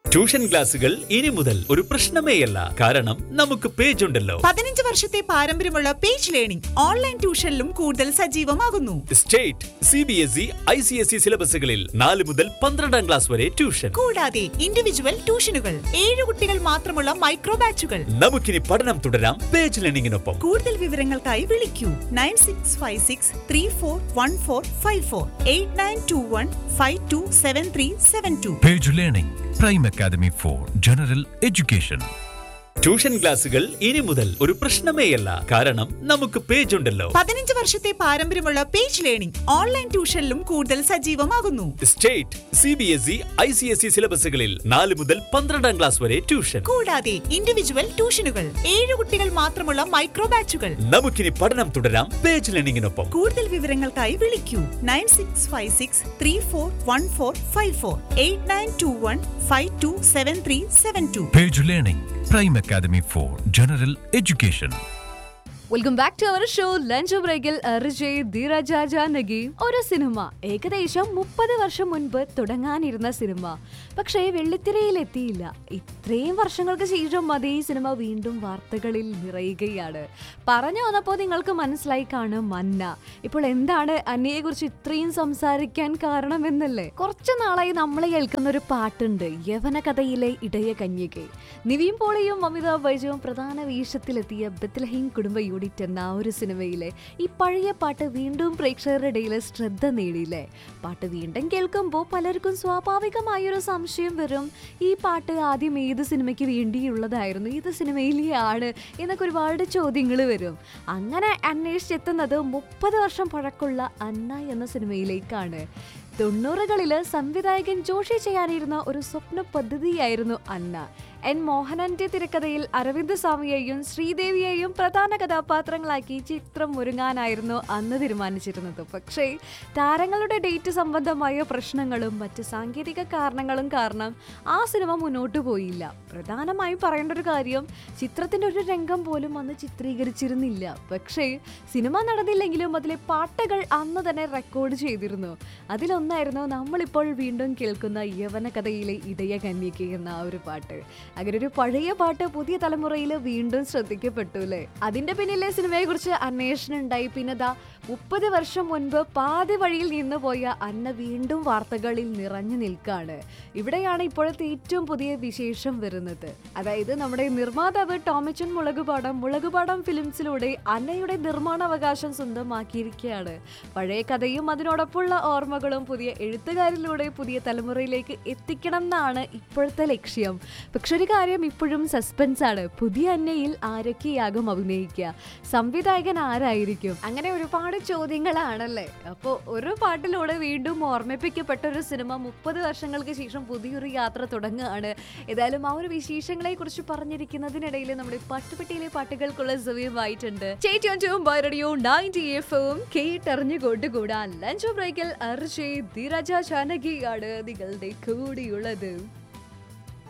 Tuition ക്ലാസുകൾ ഇനി മുതൽ ഒരു പ്രശ്നമേയല്ല കാരണം നമുക്ക് പേജ് ഉണ്ടല്ലോ പതിനഞ്ച് വർഷത്തെ പാരമ്പര്യമുള്ള പേജ് ലേണിംഗ് ഓൺലൈൻ ട്യൂഷനിലും കൂടുതൽ സജീവമാകുന്നു state C B S E I C S E സിലബസുകളിൽ നാല് മുതൽ പന്ത്രണ്ടാം ക്ലാസ് വരെ ട്യൂഷൻ കൂടാതെ ഇൻഡിവിജ്വൽ ട്യൂഷനുകൾ ഏഴ് കുട്ടികൾ മാത്രമുള്ള മൈക്രോ ബാച്ചുകൾ നമുക്കിനി പഠനം തുടരാം പേജ് ലേണിംഗിനൊപ്പം കൂടുതൽ വിവരങ്ങൾക്കായി വിളിക്കൂ nine six five six three four one four five four eight nine two one five two seven three seven two Page Learning, Prime Academy for General Education. Tuition ക്ലാസുകൾ ഇനി മുതൽ ഒരു പ്രശ്നമേയല്ല കാരണം നമുക്ക് പേജ് ഉണ്ടല്ലോ പതിനഞ്ച് വർഷത്തെ പാരമ്പര്യമുള്ള പേജ് ലേണിംഗ് ഓൺലൈൻ ട്യൂഷനിലും കൂടുതൽ സജീവമാകുന്നു state C B S E I C S E സിലബസുകളിൽ നാല് മുതൽ പന്ത്രണ്ടാം ക്ലാസ് വരെ ട്യൂഷൻ കൂടാതെ ഇൻഡിവിജ്വൽ ട്യൂഷനുകൾ ഏഴ് കുട്ടികൾ മാത്രമുള്ള മൈക്രോ ബാച്ചുകൾ നമുക്കിനി പഠനം തുടരാം പേജ് ലേണിംഗിനൊപ്പം കൂടുതൽ വിവരങ്ങൾക്കായി വിളിക്കൂ nine six five six three four one four five four eight nine two one five two seven three seven two Page Learning, Prime Academy for General Education. Welcome back to our show lunch ബ്രേക്കിൽ അർജയ് ധീരജ ജാനകി ഒരു cinema ഏകദേശം മുപ്പത് വർഷം മുൻപ് തുടങ്ങാനിരുന്ന cinema പക്ഷേ വെള്ളിത്തിരയിൽ എത്തിയില്ല ഇത്രയും വർഷങ്ങൾക്ക് ശേഷം അതേ സിനിമ വീണ്ടും വാർത്തകളിൽ നിറയുകയാണ് പറഞ്ഞു വന്നപ്പോൾ നിങ്ങൾക്ക് മനസ്സിലായി കാണും മന്ന ഇപ്പോൾ എന്താണ് അന്നയെ കുറിച്ച് ഇത്രയും സംസാരിക്കാൻ കാരണമെന്നല്ലേ കുറച്ചു നാളായി നമ്മൾ കേൾക്കുന്ന ഒരു പാട്ടുണ്ട് യവന കഥയിലെ ഇടയ കന്യകെ നിവിൻ പോളിയും അമിതാഭ് ബൈജുവും പ്രധാന വേഷത്തിലെത്തിയ ബത്ലഹീം കുടുംബ യൂണിറ്റ് എന്ന ആ ഒരു സിനിമയിലെ ഈ പഴയ പാട്ട് വീണ്ടും പ്രേക്ഷകരുടെ ഇടയിൽ ശ്രദ്ധ നേടിയില്ലേ പാട്ട് വീണ്ടും കേൾക്കുമ്പോൾ പലർക്കും സ്വാഭാവികമായൊരു സംശയം വരും ഈ പാട്ട് ആദ്യം ഏത് സിനിമയ്ക്ക് വേണ്ടിയുള്ളതായിരുന്നു ഏത് സിനിമയിലെയാണ് എന്നൊക്കെ ഒരുപാട് ചോദ്യങ്ങൾ വരും അങ്ങനെ അന്വേഷിച്ചെത്തുന്നത് മുപ്പത് വർഷം പഴക്കമുള്ള അന്ന എന്ന സിനിമയിലേക്കാണ് തൊണ്ണൂറുകളില് സംവിധായകൻ ജോഷി ചെയ്യാനിരുന്ന ഒരു സ്വപ്ന പദ്ധതിയായിരുന്നു അന്ന എൻ മോഹനന്റെ തിരക്കഥയിൽ അരവിന്ദ് സ്വാമിയെയും ശ്രീദേവിയെയും പ്രധാന കഥാപാത്രങ്ങളാക്കി ചിത്രം ഒരുങ്ങാനായിരുന്നു അന്ന് തീരുമാനിച്ചിരുന്നത് പക്ഷേ താരങ്ങളുടെ ഡേറ്റ് സംബന്ധമായ പ്രശ്നങ്ങളും മറ്റ് സാങ്കേതിക കാരണങ്ങളും കാരണം ആ സിനിമ മുന്നോട്ട് പോയില്ല പ്രധാനമായും പറയേണ്ട ഒരു കാര്യം ചിത്രത്തിന്റെ ഒരു രംഗം പോലും അന്ന് ചിത്രീകരിച്ചിരുന്നില്ല പക്ഷേ സിനിമ നടന്നില്ലെങ്കിലും അതിലെ പാട്ടുകൾ അന്ന് തന്നെ റെക്കോർഡ് ചെയ്തിരുന്നു അതിലൊന്നായിരുന്നു നമ്മളിപ്പോൾ വീണ്ടും കേൾക്കുന്ന യവന കഥയിലെ ഇടയ കന്യക എന്ന ആ ഒരു പാട്ട് അങ്ങനെ ഒരു പഴയ പാട്ട് പുതിയ തലമുറയിൽ വീണ്ടും ശ്രദ്ധിക്കപ്പെട്ടു അല്ലേ അതിന്റെ പിന്നിലെ സിനിമയെ കുറിച്ച് അന്വേഷണം ഉണ്ടായി പിന്നെ ദാ മുപ്പത് വർഷം മുൻപ് പാതി വഴിയിൽ നിന്ന് പോയ അന്ന വീണ്ടും വാർത്തകളിൽ നിറഞ്ഞു നിൽക്കാണ് ഇവിടെയാണ് ഇപ്പോഴത്തെ ഏറ്റവും പുതിയ വിശേഷം വരുന്നത് അതായത് നമ്മുടെ നിർമ്മാതാവ് ടോമിച്ചൻ മുളകുപാടം മുളകുപാടം ഫിലിംസിലൂടെ അന്നയുടെ നിർമ്മാണാവകാശം സ്വന്തമാക്കിയിരിക്കുകയാണ് പഴയ കഥയും അതിനോടൊപ്പമുള്ള ഓർമ്മകളും പുതിയ എഴുത്തുകാരിലൂടെ പുതിയ തലമുറയിലേക്ക് എത്തിക്കണം എന്നാണ് ഇപ്പോഴത്തെ ലക്ഷ്യം പക്ഷെ ഒരു കാര്യം ഇപ്പോഴും സസ്പെൻസ് ആണ് പുതിയ അന്നയിൽ ആരൊക്കെയാകും അഭിനയിക്കുക സംവിധായകൻ ആരായിരിക്കും അങ്ങനെ ഒരുപാട് ചോദ്യങ്ങളാണല്ലേ അപ്പോൾ ഒരു പാട്ടിലൂടെ വീണ്ടും ഓർമ്മിപ്പിക്കപ്പെട്ട ഒരു സിനിമ മുപ്പത് വർഷങ്ങൾക്ക് ശേഷം പുതിയൊരു യാത്ര തുടങ്ങുകയാണ് ഏതായാലും ആ ഒരു വിശേഷങ്ങളെ കുറിച്ച് പറഞ്ഞിരിക്കുന്നതിനിടയിൽ നമ്മുടെ പട്ടുപെട്ടിയിലെ പാട്ടുകൾക്കുള്ള സമയമായിട്ടുണ്ട് റേഡിയോ നയൻറ്റി എഫും കേട്ടറിഞ്ഞുകൊണ്ട് കൂടാൻ ലഞ്ച് ബ്രേക്കിൽ അർജയ് ധീരജ ജാനകിയാണ് നിങ്ങളുടെ കൂടിയുള്ളത്